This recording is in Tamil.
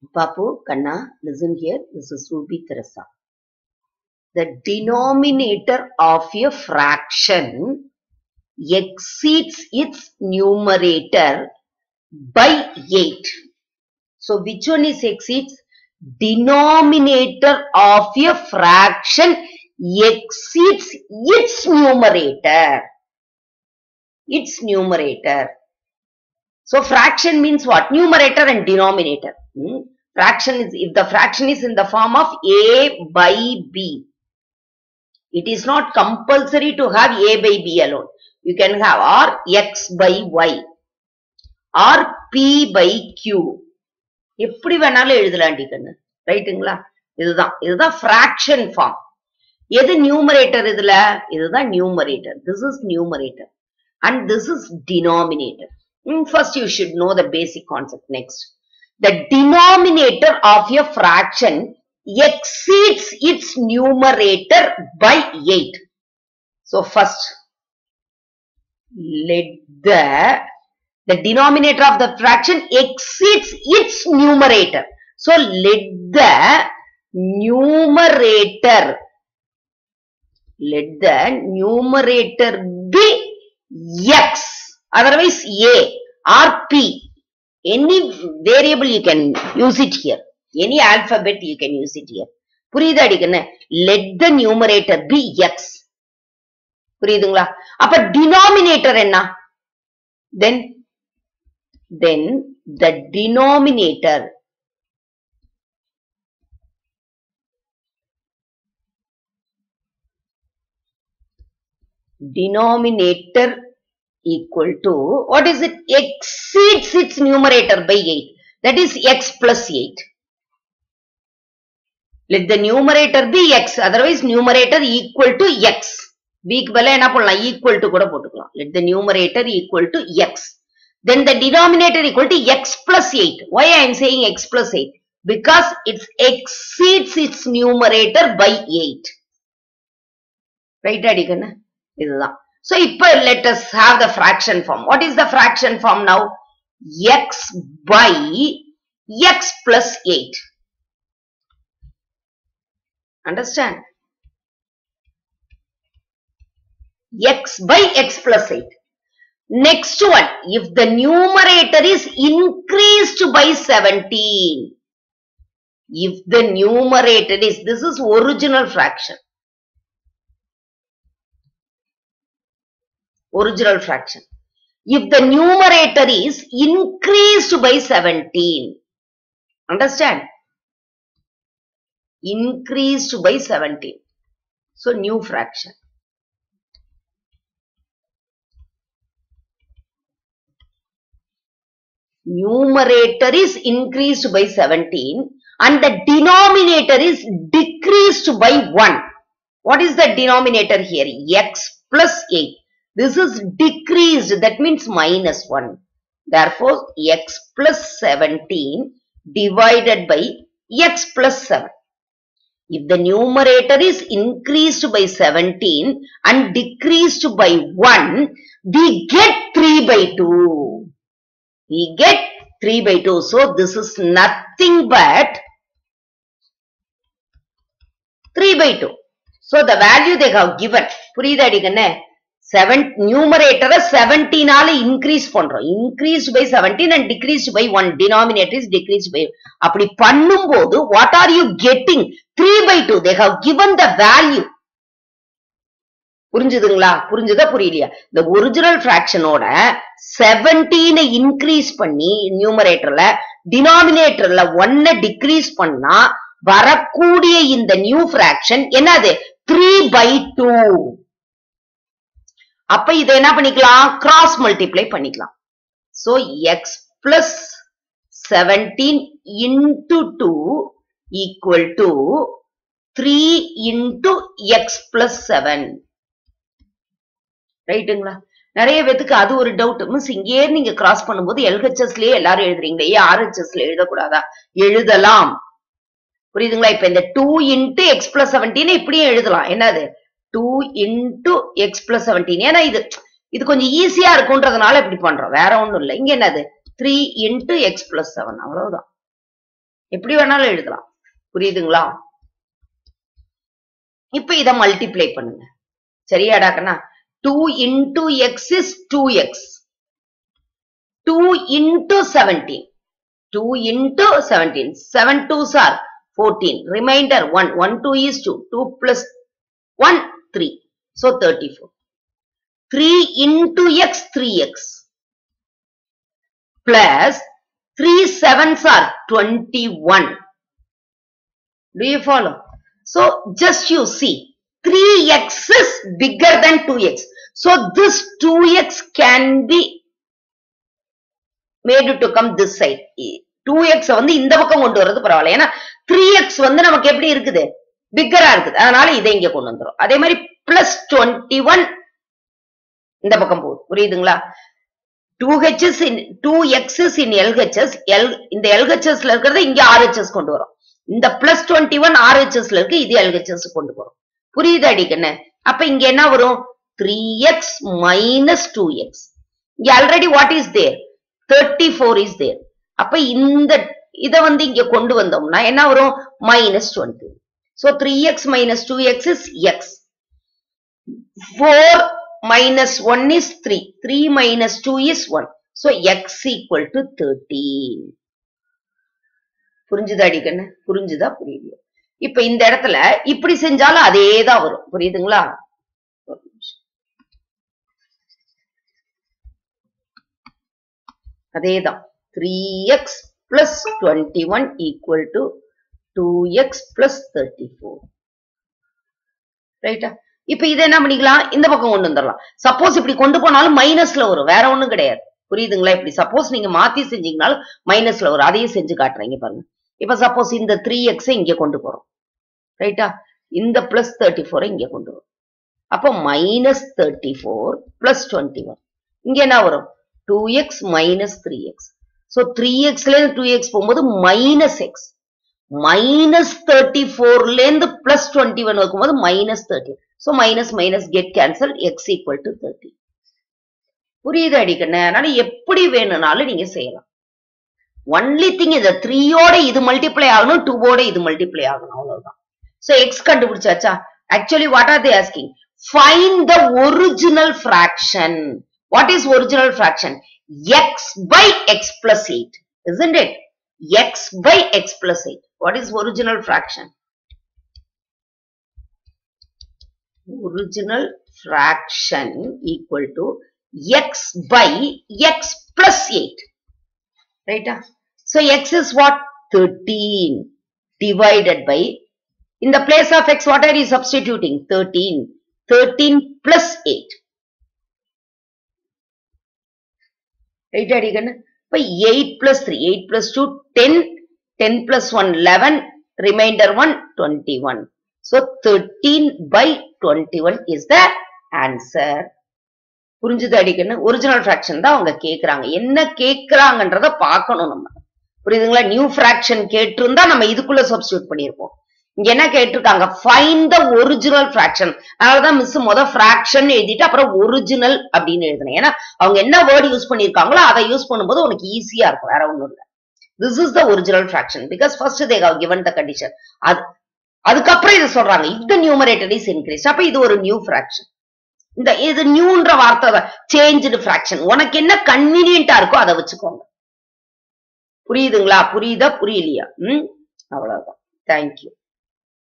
Papu, Kanna, listen here. This is Ruby Teresa. The denominator of a fraction exceeds its numerator by 8. So, which one is exceeds? Denominator of a fraction exceeds its numerator. Its numerator. So, fraction means what? Numerator and denominator. Hmm? Fraction is, if the fraction is in the form of A by B, it is not compulsory to have A by B alone. You can have or X by Y or P by Q. எப்படி வேணாலும் எழுதலாண்டி கண்ணு ரைட்டுங்களா இதுதான் இதுதான் fraction ஃபார்ம் எது நியூமரேட்டர் இதுல இதுதான் numerator this is numerator and this is denominator first you should know the basic concept next the denominator of a fraction exceeds its numerator by 8. So first, let the, the denominator of the fraction exceeds its numerator. So let the numerator, let the numerator be x, otherwise a or p any variable you can use it here any alphabet you can use it here புரியுதா அடிக்கண்ணு let the numerator be x புரியுதுங்களா அப்ப denominator என்ன then then the denominator denominator equal to what is it exceeds its numerator by 8 that is x plus 8 let the numerator be x otherwise numerator equal to x b க்கு பதிலா என்ன பண்ணலாம் equal to கூட போட்டுக்கலாம் let the numerator equal to x then the denominator equal to x plus 8 why i am saying x plus 8 because it exceeds its numerator by 8 right அடிக்கண்ணா இதுதான் So, இப்ப let us have the fraction form. What is the fraction form now? x by x plus 8. Understand? x by x plus 8. Next one, if the numerator is increased by 17. If the numerator is, this is original fraction. original fraction. If the numerator is increased by 17, understand? Increased by 17. So, new fraction. Numerator is increased by 17 and the denominator is decreased by 1. What is the denominator here? x plus 8. This is decreased, that means minus 1. Therefore, x plus 17 divided by x plus 7. If the numerator is increased by 17 and decreased by 1, we get 3 by 2. We get 3 by 2. So, this is nothing but 3 by 2. So, the value they have given. புரியுதா அடிக்கண்ணே செவன் நியூமரேட்டரை செவன்டீனால இன்க்ரீஸ் பண்றோம் increase by seventeen and decrease by one denominator is decrease by அப்படி பண்ணும்போது what are you getting three by two they have given the value புரிஞ்சுதுங்களா புரிஞ்சுதா புரியலையா இந்த ஒரிஜினல் பிராக்ஷனோட செவன்டீனை இன்க்ரீஸ் பண்ணி நியூமரேட்டர்ல டினாமினேட்டர்ல ஒன்ன டிக்ரீஸ் பண்ணா வரக்கூடிய இந்த நியூ பிராக்ஷன் என்னது த்ரீ பை டூ அப்ப இதை என்ன பண்ணிக்கலாம் கிராஸ் மல்டிப்ளை பண்ணிக்கலாம் so x plus seventeen into two equal to three into x plus seven ரைட்டுங்களா நிறைய பேத்துக்கு அது ஒரு டவுட் மிஸ் இங்கே நீங்க கிராஸ் பண்ணும்போது எல்ஹெச்எஸ்லயே எல்லாரும் எழுதுறீங்களே ஏன் ஆர்ஹெச்எஸ்ல எழுதக்கூடாதா எழுதலாம் புரியுதுங்களா இப்ப இந்த two into x plus seventeen இப்படியும் எழுதலாம் என்னது two into x plus seventeen ஏன்னா இது இது கொஞ்சம் ஈஸியா இருக்கும்ன்றதுனால இப்படி பண்றோம் வேற ஒண்ணும் இல்லை இங்க என்னது three into x plus seven அவ்வளவுதான் எப்படி வேணாலும் எழுதலாம் புரியுதுங்களா இப்ப இத மல்டிப்ளை பண்ணுங்க சரியாடாக்கண்ணா two into x is two x two into seventeen two into seventeen seven two sir fourteen remainder one one two is two two plus one three so thirty four three into x three x plus three sevens are twenty one Do you follow? So just you see, 3x is bigger than 2x. So this 2x can be made to come this side. 2x வந்து இந்த பக்கம் கொண்டு வர்றது பரவாயில்ல ஏன்னா 3x வந்து நமக்கு எப்படி இருக்குது பிக்கரா இருக்குது அதனால இதை இங்க கொண்டு வந்துரும் அதே மாதிரி பிளஸ் டுவெண்ட்டி ஒன் இந்த பக்கம் போகுது புரியுதுங்களா two HS in two x is in LHS L இந்த எல்ஹெச்எஸ்ல இருக்கிறத இங்க ஆர்ஹெச்எஸ் கொண்டு வரும் இந்த பிளஸ் டுவெண்ட்டி ஒன் ஆர்ஹெச்எஸ்ல இருக்கு இது எல்ஹெச்எஸ் கொண்டு போறோம் புரியுது அடிக்கண்ணு அப்ப இங்க என்ன வரும் three x minus two x இங்க already what is there thirty four is there அப்ப இந்த இத வந்து இங்க கொண்டு வந்தோம்னா என்ன வரும் minus twenty so three x minus two x is x four minus one is three three minus two is one so x equal to thirteen புரிஞ்சுதா அடிக்கண்ணு புரிஞ்சுதா புரியுது இப்ப இந்த இடத்துல இப்படி செஞ்சாலும் அதே தான் வரும் புரியுதுங்களா ஒரு நிமிஷம். அதேதான் three x plus twenty one equal to two x plus thirty four ரைட்டா இப்ப இதை என்ன பண்ணிக்கலாம் இந்த பக்கம் கொண்டு வந்துடலாம் சப்போஸ் இப்படி கொண்டு போனாலும் மைனஸ்ல வரும் வேற ஒண்ணும் கிடையாது புரியுதுங்களா இப்படி சப்போஸ் நீங்க மாத்தி செஞ்சீங்கனாலும் மைனஸ்ல வரும் அதையும் செஞ்சு காட்டுறீங்க பாருங்க இப்ப சப்போஸ் இந்த த்ரீ எக்ஸை இங்க கொண்டு போறோம் ரைட்டா இந்த பிளஸ் தேர்ட்டி ஃபோரை இங்க கொண்டு வரும் அப்போ minus thirty four plus twenty one இங்க என்ன வரும் two x minus three x so three எக்ஸ்ல இருந்து டூ எக்ஸ் போகும்போது மைனஸ் எக்ஸ் மைனஸ் தேர்ட்டி ஃபோர்ல இருந்து பிளஸ் டுவெண்ட்டி ஒன் வைக்கும்போது minus thirty so minus minus get cancel x equal to thirty புரியுது அடிக்கண்ணு அதனால எப்படி வேணும்னாலும் நீங்க செய்யலாம் ஒன்லி திங் இந்த த்ரீயோட இது மல்டிப்ளை ஆகணும் டூவோட இது மல்டிப்ளை ஆகணும் அவ்வளவுதான் சோ எக்ஸ் கண்டுபிடிச்சாச்சா actually what are they asking find the original fraction what is original fraction x by x plus eight isn't it x by x plus eight what is original fraction original fraction equal to x by x plus 8 right ah? so x is what 13 divided by in the place of x what are you substituting 13 13 plus 8 right அடிக்கண்ணு இப்ப 8 plus 3 8 plus 2 10 10 plus 1 11 remainder 1 21 so 13 by 21 is the answer புரிஞ்சுது அடிக்கணும் ஒரிஜினல் ஃபிராக்ஷன் தான் அவங்க கேக்குறாங்க என்ன கேக்குறாங்கன்றத பார்க்கணும் நம்ம புரியுதுங்களா நியூ ஃபிராக்ஷன் கேட்டிருந்தா நம்ம இதுக்குள்ள சப்ஸ்டியூட் பண்ணியிருப்போம் இங்க என்ன கேட்டிருக்காங்க ஃபைன் த ஒரிஜினல் ஃபிராக்ஷன் அதனாலதான் மிஸ் முத ஃபிராக்ஷன் எழுதிட்டு அப்புறம் ஒரிஜினல் அப்படின்னு எழுதுனேன் ஏன்னா அவங்க என்ன வேர்டு யூஸ் பண்ணிருக்காங்களோ அதை யூஸ் பண்ணும்போது உனக்கு ஈஸியா இருக்கும் வேற ஒண்ணும் இல்ல this is the original fraction because first they have given the condition அது அதுக்கப்புறம் இது சொல்றாங்க if the numerator is increased அப்ப இது ஒரு நியூ ஃபிராக்ஷன் இந்த இது நியூன்ற வார்த்தை சேஞ்ச்டு ஃபிராக்ஷன் உனக்கு என்ன கன்வீனியன்ட்டா இருக்கோ அதை வச்சுக்கோங்க புரியுதுங்களா புரியுதா புரியலையா ம் அவ்வளவுதான் தேங்க்யூ